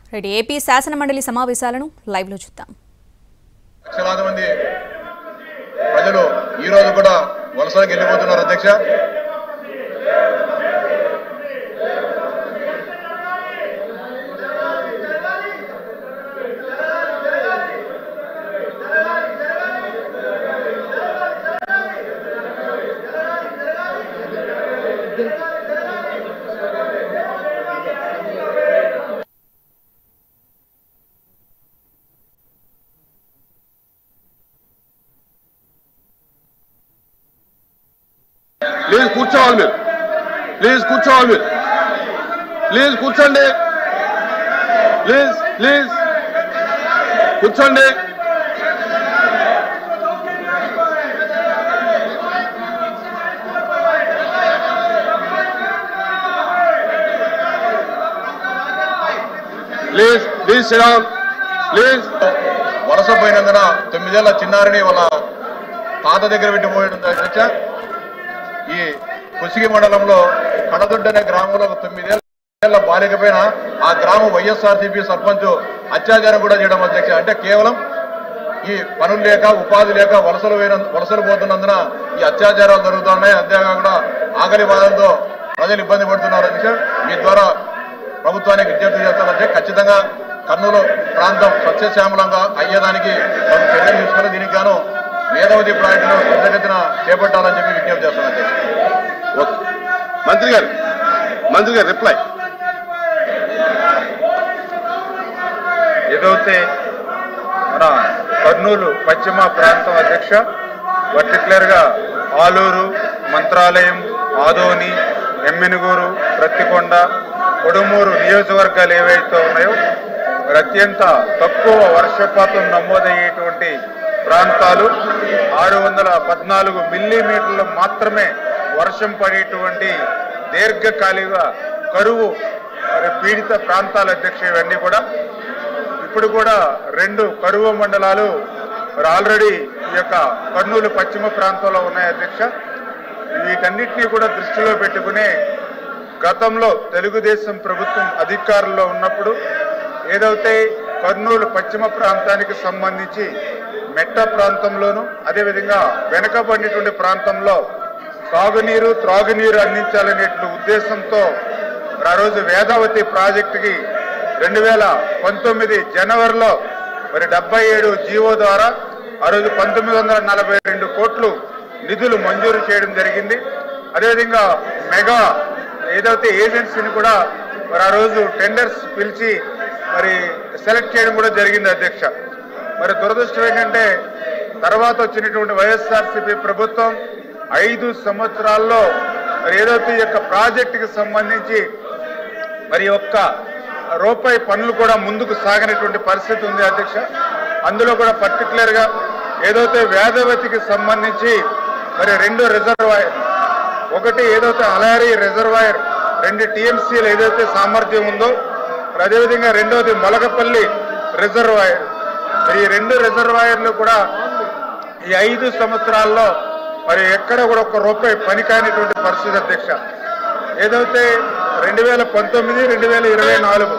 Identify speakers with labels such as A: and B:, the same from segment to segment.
A: Reddy AP శాసన మండలి సమావేశాలను లైవ్లో చూద్దాం
B: లక్షలాది మంది ప్రజలు ఈ రోజు కూడా వలసలకు వెళ్ళిపోతున్నారు అధ్యక్ష
C: ప్లీజ్ కూర్చోవాలి మీరు ప్లీజ్ కూర్చోవాలి మీరు ప్లీజ్ కూర్చోండి ప్లీజ్ ప్లీజ్ కూర్చోండి ప్లీజ్ ప్లీజ్ శ్రీరామ్ ప్లీజ్
B: వలస పోయినందున తొమ్మిదేళ్ల చిన్నారిని వాళ్ళ తాత దగ్గర పెట్టిపోయడం అధ్యక్ష ఈ కుసిగి మండలంలో కడదొడ్డ అనే గ్రామంలో ఒక తొమ్మిదేళ్ల బాలిక పైన ఆ గ్రామం వైఎస్ఆర్సీపీ సర్పంచ్ అత్యాచారం కూడా చేయడం అధ్యక్ష అంటే కేవలం ఈ పనులు లేక ఉపాధి లేక వలసలు పోయిన వలసలు పోతున్నందున ఈ అత్యాచారాలు జరుగుతున్నాయి అంతేకాకుండా ఆకలి బాధలతో ప్రజలు ఇబ్బంది పడుతున్నారు అధ్యక్ష మీ ద్వారా ప్రభుత్వానికి విజ్ఞప్తి చేస్తానంటే ఖచ్చితంగా కర్నూలు ప్రాంతం సస్యశ్యామలంగా అయ్యేదానికి తగు చర్యలు తీసుకుని దీనికి గాను వేదవతి ప్రాజెక్టును త్వరితగతిన చేపట్టాలని చెప్పి విజ్ఞప్తి చేస్తాను అధ్యక్ష
C: ఓకే మంత్రి గారు మంత్రి గారు రిప్లై
D: ఏదైతే మన కర్నూలు పశ్చిమ ప్రాంతం అధ్యక్ష పర్టికులర్గా ఆలూరు మంత్రాలయం ఆదోని ఎమ్మినుగూరు ప్రత్తికొండ కొడుమూరు నియోజకవర్గాలు ఏవైతే ఉన్నాయో మరి అత్యంత తక్కువ వర్షపాతం నమోదయ్యేటువంటి ప్రాంతాలు ఆరు వందల పద్నాలుగు మిల్లీమీటర్లు మాత్రమే వర్షం పడేటువంటి దీర్ఘకాలిక కరువు మరి పీడిత ప్రాంతాల అధ్యక్ష ఇవన్నీ కూడా ఇప్పుడు కూడా రెండు కరువు మండలాలు మరి ఆల్రెడీ ఈ యొక్క కర్నూలు పశ్చిమ ప్రాంతంలో ఉన్నాయి అధ్యక్ష వీటన్నిటినీ కూడా దృష్టిలో పెట్టుకునే గతంలో తెలుగుదేశం ప్రభుత్వం అధికారంలో ఉన్నప్పుడు ఏదైతే కర్నూలు పశ్చిమ ప్రాంతానికి సంబంధించి మెట్ట ప్రాంతంలోను అదేవిధంగా వెనకబడినటువంటి ప్రాంతంలో సాగునీరు త్రాగునీరు అందించాలనేటువంటి ఉద్దేశంతో మరి ఆ రోజు వేదావతి ప్రాజెక్టుకి రెండు వేల పంతొమ్మిది జనవరిలో మరి డెబ్బై ఏడు జీవో ద్వారా ఆ రోజు పంతొమ్మిది వందల నలభై రెండు కోట్లు నిధులు మంజూరు చేయడం జరిగింది అదేవిధంగా మెగా ఏదైతే ఏజెన్సీని కూడా మరి ఆ రోజు టెండర్స్ పిలిచి మరి సెలెక్ట్ చేయడం కూడా జరిగింది అధ్యక్ష మరి దురదృష్టం ఏంటంటే తర్వాత వచ్చినటువంటి వైఎస్ఆర్సీపీ ప్రభుత్వం ఐదు సంవత్సరాల్లో మరి ఏదైతే ఈ యొక్క ప్రాజెక్టుకి సంబంధించి మరి ఒక్క రూపాయి పనులు కూడా ముందుకు సాగనటువంటి పరిస్థితి ఉంది అధ్యక్ష అందులో కూడా పర్టికులర్ గా ఏదైతే వేదవతికి సంబంధించి మరి రెండు రిజర్వాయర్ ఒకటి ఏదైతే అలహరి రిజర్వాయర్ రెండు టీఎంసీలు ఏదైతే సామర్థ్యం ఉందో మరి అదేవిధంగా రెండవది మొలకపల్లి రిజర్వాయర్ మరి ఈ రెండు రిజర్వాయర్లు కూడా ఈ ఐదు సంవత్సరాల్లో మరి ఎక్కడ కూడా ఒక రూపాయి పని కానిటువంటి పరిస్థితి అధ్యక్ష ఏదైతే రెండు వేల పంతొమ్మిది రెండు వేల ఇరవై నాలుగు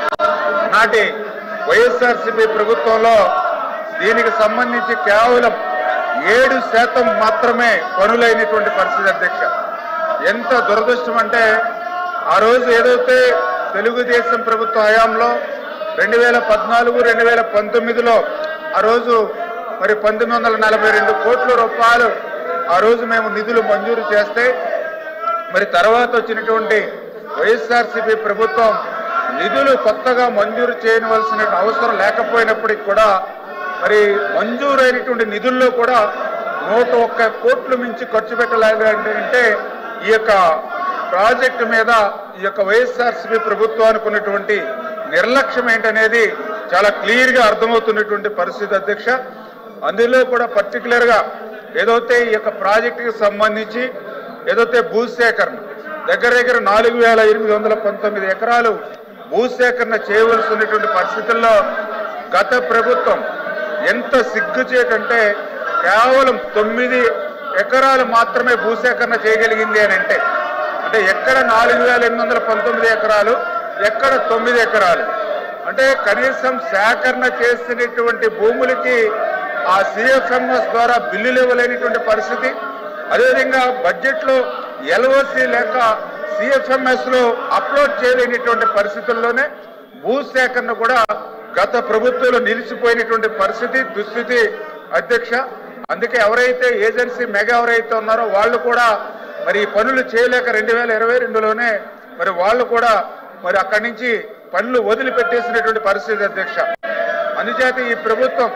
D: నాటి వైఎస్ఆర్సీపీ ప్రభుత్వంలో దీనికి సంబంధించి కేవలం ఏడు శాతం మాత్రమే పనులైనటువంటి పరిస్థితి అధ్యక్ష ఎంత దురదృష్టం అంటే ఆ రోజు ఏదైతే తెలుగుదేశం ప్రభుత్వ హయాంలో రెండు వేల పద్నాలుగు రెండు వేల పంతొమ్మిదిలో ఆ రోజు మరి పంతొమ్మిది వందల నలభై రెండు కోట్ల రూపాయలు ఆ రోజు మేము నిధులు మంజూరు చేస్తే మరి తర్వాత వచ్చినటువంటి వైఎస్ఆర్సీపీ ప్రభుత్వం నిధులు కొత్తగా మంజూరు చేయవలసిన అవసరం లేకపోయినప్పటికీ కూడా మరి మంజూరైనటువంటి నిధుల్లో కూడా నూట ఒక్క కోట్లు మించి ఖర్చు పెట్టలేదంటే ఈ యొక్క ప్రాజెక్టు మీద ఈ యొక్క వైఎస్ఆర్సీపీ ప్రభుత్వానికి ఉన్నటువంటి నిర్లక్ష్యం ఏంటనేది చాలా క్లియర్ గా అర్థమవుతున్నటువంటి పరిస్థితి అధ్యక్ష అందులో కూడా పర్టికులర్ గా ఏదైతే ఈ యొక్క ప్రాజెక్టుకి సంబంధించి ఏదైతే భూసేకరణ దగ్గర దగ్గర నాలుగు వేల ఎనిమిది వందల పంతొమ్మిది ఎకరాలు భూసేకరణ చేయవలసి ఉన్నటువంటి పరిస్థితుల్లో గత ప్రభుత్వం ఎంత సిగ్గుచేటంటే కేవలం తొమ్మిది ఎకరాలు మాత్రమే భూసేకరణ చేయగలిగింది అని అంటే అంటే ఎక్కడ నాలుగు వేల ఎనిమిది వందల పంతొమ్మిది ఎకరాలు ఎక్కడ తొమ్మిది ఎకరాలు అంటే కనీసం సేకరణ చేసినటువంటి భూములకి ఆ సిఎఫ్ఎంఎస్ ద్వారా బిల్లులు ఇవ్వలేనటువంటి పరిస్థితి అదేవిధంగా బడ్జెట్ లో ఎల్ఓసి లేక సిఎఫ్ఎంఎస్ లో అప్లోడ్ చేయలేనటువంటి పరిస్థితుల్లోనే భూ సేకరణ కూడా గత ప్రభుత్వంలో నిలిచిపోయినటువంటి పరిస్థితి దుస్థితి అధ్యక్ష అందుకే ఎవరైతే ఏజెన్సీ మెగా ఎవరైతే ఉన్నారో వాళ్ళు కూడా మరి ఈ పనులు చేయలేక రెండు వేల ఇరవై రెండులోనే మరి వాళ్ళు కూడా మరి అక్కడి నుంచి పనులు వదిలిపెట్టేసినటువంటి పరిస్థితి అధ్యక్ష అందుచేత ఈ ప్రభుత్వం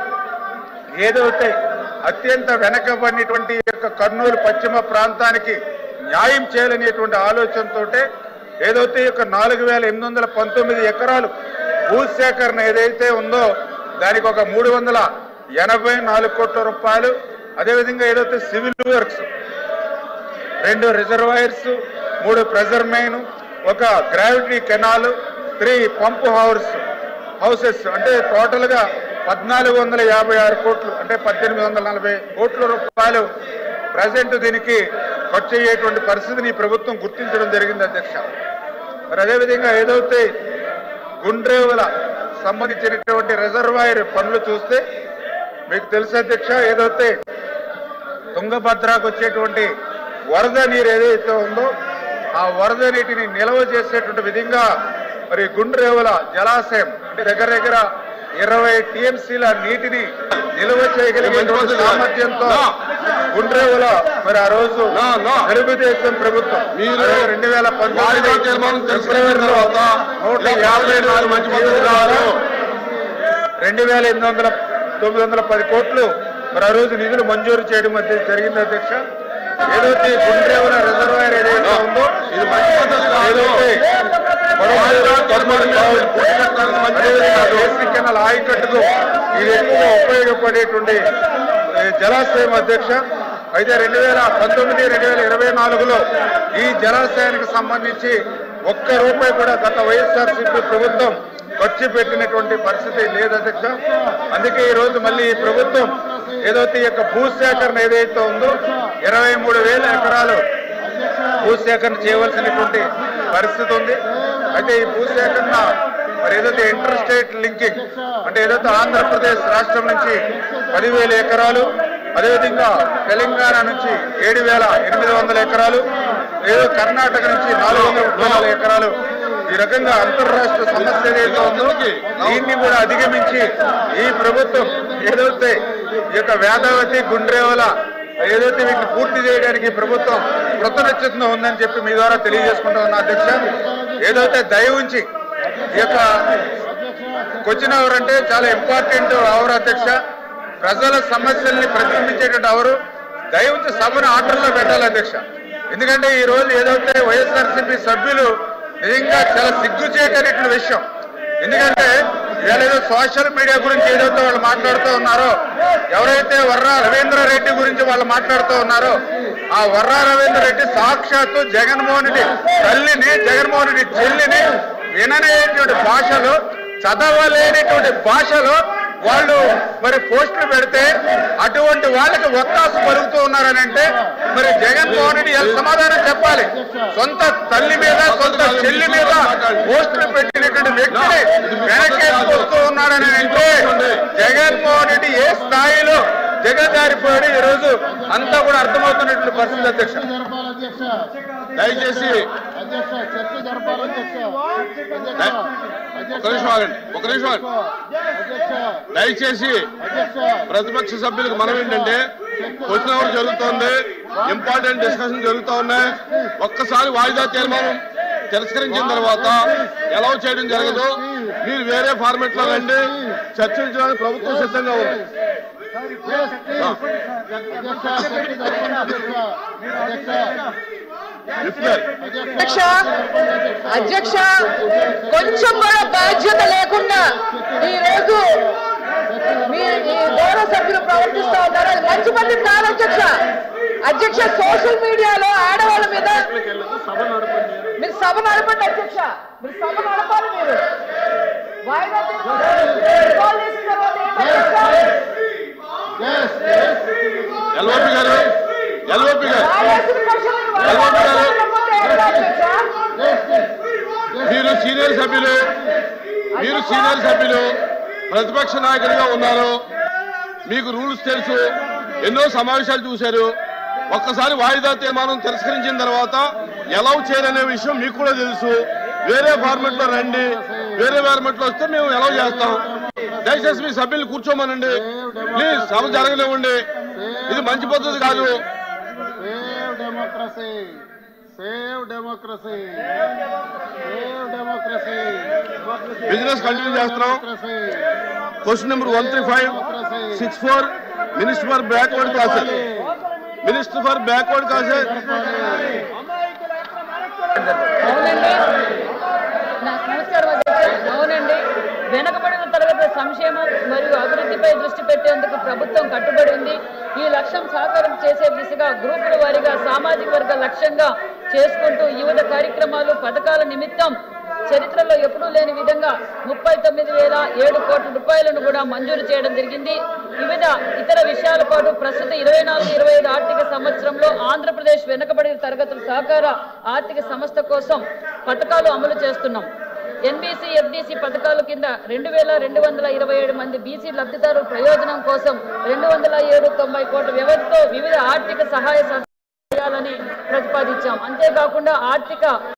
D: ఏదైతే అత్యంత వెనకబడినటువంటి ఈ యొక్క కర్నూలు పశ్చిమ ప్రాంతానికి న్యాయం చేయాలనేటువంటి ఆలోచనతోటే ఏదైతే ఈ యొక్క నాలుగు వేల ఎనిమిది వందల పంతొమ్మిది ఎకరాలు భూసేకరణ ఏదైతే ఉందో దానికి ఒక మూడు వందల ఎనభై నాలుగు కోట్ల రూపాయలు అదేవిధంగా ఏదైతే సివిల్ వర్క్స్ రెండు రిజర్వాయర్స్ మూడు ప్రెజర్ మెయిన్ ఒక gravity canal three pump house houses అంటే టోటల్ గా పద్నాలుగు వందల యాభై ఆరు కోట్లు అంటే పద్దెనిమిది వందల నలభై కోట్ల రూపాయలు ప్రజెంట్ దీనికి ఖర్చు అయ్యేటువంటి పరిస్థితిని ఈ ప్రభుత్వం గుర్తించడం జరిగింది అధ్యక్ష మరి అదేవిధంగా ఏదైతే గుండ్రేవుల సంబంధించినటువంటి రిజర్వాయర్ పనులు చూస్తే మీకు తెలుసు అధ్యక్ష ఏదైతే తుంగభద్రకు వచ్చేటువంటి వరద నీరు ఏదైతే ఉందో ఆ వరద నీటిని నిల్వ చేసేటువంటి విధంగా మరి గుండ్రేవుల జలాశయం అంటే దగ్గర దగ్గర ఇరవై టీఎంసీల నీటిని నిల్వ చేయగలిగినటువంటి సామర్థ్యంతో గుండ్రేవుల మరి ఆ రోజు
C: No, no.
D: తెలుగుదేశం ప్రభుత్వం
C: మీరు
D: రెండు వేల
C: వాయిదా తీర్మానం తెలుసుకున్న తర్వాత
D: నూట
C: ఇలా
D: యాభై నాలుగు
C: మంచి పద్ధతి కాదు.
D: రెండు వేల ఎనిమిది వందల తొమ్మిది వందల పది కోట్లు మరి ఆ రోజు నిధులు మంజూరు చేయడం మధ్య జరిగింది అధ్యక్ష ఏదైతే గుండ్రేవుల రిజర్వాయర్ ఏదైతే ఉందో
C: ఇది మంచి పద్ధతి కాదు.
D: ఏదైతే
C: వాయిదా తీర్మానం చేసి పుట్టినట్టు మంచి పద్ధతి కాదు.
D: బేసిక్ కెనాల్ ఆయకట్టుకు ఇది ఎక్కువగా ఉపయోగపడేటువంటి ఏ, జలాశయం అధ్యక్ష అయితే రెండు వేల పంతొమ్మిది రెండు వేల ఇరవై నాలుగులో ఈ జలాశయానికి సంబంధించి ఒక్క రూపాయి కూడా గత వైఎస్ఆర్సీపీ ప్రభుత్వం ఖర్చు పెట్టినటువంటి పరిస్థితి లేదు అధ్యక్ష అందుకే ఈ రోజు మళ్ళీ ఈ ప్రభుత్వం ఏదైతే ఈ యొక్క భూసేకరణ ఏదైతే ఉందో ఇరవై మూడు వేల ఎకరాలు భూసేకరణ చేయవలసినటువంటి పరిస్థితి ఉంది అయితే ఈ భూసేకరణ మరి ఏదైతే ఇంటర్ స్టేట్ లింకింగ్ అంటే ఏదైతే ఆంధ్రప్రదేశ్ రాష్ట్రం నుంచి పదివేల ఎకరాలు అదేవిధంగా తెలంగాణ నుంచి ఏడు వేల ఎనిమిది వందల ఎకరాలు ఏదో కర్ణాటక నుంచి నాలుగు వందల ముప్పై నాలుగు ఎకరాలు ఈ రకంగా అంతర్రాష్ట్ర సమస్య ఏదైతే ఉందో దీన్ని కూడా అధిగమించి ఈ ప్రభుత్వం ఏదైతే ఈ యొక్క వేదావతి గుండ్రేవల ఏదైతే వీటిని పూర్తి చేయడానికి ప్రభుత్వం కృతనిశ్చితంగా ఉందని చెప్పి మీ ద్వారా తెలియజేసుకుంటా ఉన్నా అధ్యక్ష ఏదైతే దయ ఉంచి ఈ యొక్క క్వశ్చన్ అవర్ అంటే చాలా ఇంపార్టెంట్ అవర్ అధ్యక్ష ప్రజల సమస్యల్ని ప్రతిబింబించేటువంటి అవరు దయ ఉంచి సభను ఆర్డర్లో పెట్టాలి అధ్యక్ష ఎందుకంటే ఈ రోజు ఏదైతే వైఎస్ఆర్సీపీ సభ్యులు నిజంగా చాలా సిగ్గుచేటటువంటి విషయం ఎందుకంటే వీళ్ళు ఏదో సోషల్ మీడియా గురించి ఏదైతే వాళ్ళు మాట్లాడుతూ ఉన్నారో ఎవరైతే వర్రా రవీంద్ర రెడ్డి గురించి వాళ్ళు మాట్లాడుతూ ఉన్నారో ఆ వర్రా రవీంద్ర రెడ్డి సాక్షాత్తు జగన్మోహన్ రెడ్డి తల్లిని జగన్మోహన్ రెడ్డి చెల్లిని విననేటువంటి భాషలో చదవలేనటువంటి భాషలో వాళ్ళు మరి పోస్టులు పెడితే అటువంటి వాళ్ళకి ఒత్తాసు పలుకుతూ ఉన్నారని అంటే మరి జగన్మోహన్ రెడ్డి ఎలా సమాధానం చెప్పాలి సొంత తల్లి మీద సొంత చెల్లి మీద పోస్టులు పెట్టినటువంటి వ్యక్తిని వెనకేసుకొస్తూ ఉన్నాడని అంటే జగన్మోహన్ రెడ్డి ఏ స్థాయిలో జగదారిపోయాడు ఈ రోజు అంతా కూడా అర్థమవుతున్నటువంటి పరిస్థితి అధ్యక్ష
E: జరపాలి అధ్యక్ష
C: దయచేసి
E: అధ్యక్ష చర్చ జరపాలి అధ్యక్ష అధ్యక్ష
C: ఒక నిమిషం ఆగండి ఒక నిమిషం ఆగండి
E: అధ్యక్ష
C: దయచేసి
E: అధ్యక్ష
C: ప్రతిపక్ష సభ్యులకు మనం ఏంటంటే క్వశ్చన్ అవర్ జరుగుతోంది ఇంపార్టెంట్ డిస్కషన్ జరుగుతూ ఉన్నాయి ఒక్కసారి వాయిదా తీర్మానం తిరస్కరించిన తర్వాత ఎలా చేయడం జరగదు మీరు వేరే ఫార్మెట్ లో రండి చర్చించడానికి ప్రభుత్వం సిద్ధంగా ఉంది
E: అధ్యక్ష చర్చ జరపాలి అధ్యక్ష అధ్యక్ష
C: విప్ గారు
F: అధ్యక్ష అధ్యక్ష కొంచెం కూడా బాధ్యత లేకుండా ఈ రోజు మీ ఈ గౌరవ సభ్యులు ప్రవర్తిస్తా ఉన్నారు అది మంచి పద్ధతి కాదు అధ్యక్ష అధ్యక్ష సోషల్ మీడియాలో ఆడవాళ్ళ మీద మీరు సభ నడపండి అధ్యక్ష మీరు సభ నడపాలి మీరు వాయిదా తీర్మానం కాల్ చేసిన తర్వాత ఏంటి అధ్యక్ష?
C: ఎల్ఓపి గారు ఎల్ఓపి గారు
F: వాయిదాసిన క్వశ్చన్లకు వాయిదా
C: ఎల్ఓపి గారు.
F: తీర్మానం ఏంటి అధ్యక్ష?
C: మీరు సీనియర్ సభ్యులు మీరు సీనియర్ సభ్యులు ప్రతిపక్ష నాయకుడిగా ఉన్నారు మీకు రూల్స్ తెలుసు ఎన్నో సమావేశాలు చూశారు ఒక్కసారి వాయిదా తీర్మానం తిరస్కరించిన తర్వాత ఎలా చేయాలనే విషయం మీకు కూడా తెలుసు వేరే ఫార్మెట్ లో రండి వేరే ఫార్మెట్ లో వస్తే మేము ఎలా చేస్తాం దయచేసి మీ సభ్యులు కూర్చోమనండి ప్లీజ్ సభ జరగనివ్వండి ఇది మంచి పద్ధతి కాదు
E: save democracy save democracy save democracy
C: business continue చేస్తున్నాం question number one three five six four minister for backward classes minister for backward classes
F: అవునండి నా- నమస్కారం అధ్యక్ష అవునండి వెనకబడిన తరగతి సంక్షేమం మరియు అభివృద్ధిపై దృష్టి పెట్టేందుకు ప్రభుత్వం కట్టుబడి ఉంది ఈ లక్ష్యం సాకారం చేసే దిశగా గ్రూపుల వారీగా సామాజిక వర్గ లక్ష్యంగా చేసుకుంటూ వివిధ కార్యక్రమాలు పథకాల నిమిత్తం చరిత్రలో ఎప్పుడూ లేని విధంగా ముప్పై తొమ్మిది వేల ఏడు కోట్ల రూపాయలను కూడా మంజూరు చేయడం జరిగింది వివిధ ఇతర విషయాల పాటు ప్రస్తుత ఇరవై నాలుగు ఇరవై ఐదు ఆర్థిక సంవత్సరంలో ఆంధ్రప్రదేశ్ వెనుకబడిన తరగతుల సహకార ఆర్థిక సంస్థ కోసం పథకాలు అమలు చేస్తున్నాం ఎన్బీసీ ఎఫ్డీసీ పథకాల కింద రెండు వేల రెండు వందల ఇరవై ఏడు మంది బీసీ లబ్ధిదారుల ప్రయోజనం కోసం రెండు వందల ఏడు తొంభై కోట్ల వ్యవధితో వివిధ ఆర్థిక సహాయ సహకారాలు చేయాలని ప్రతిపాదించాం అంతేకాకుండా ఆర్థిక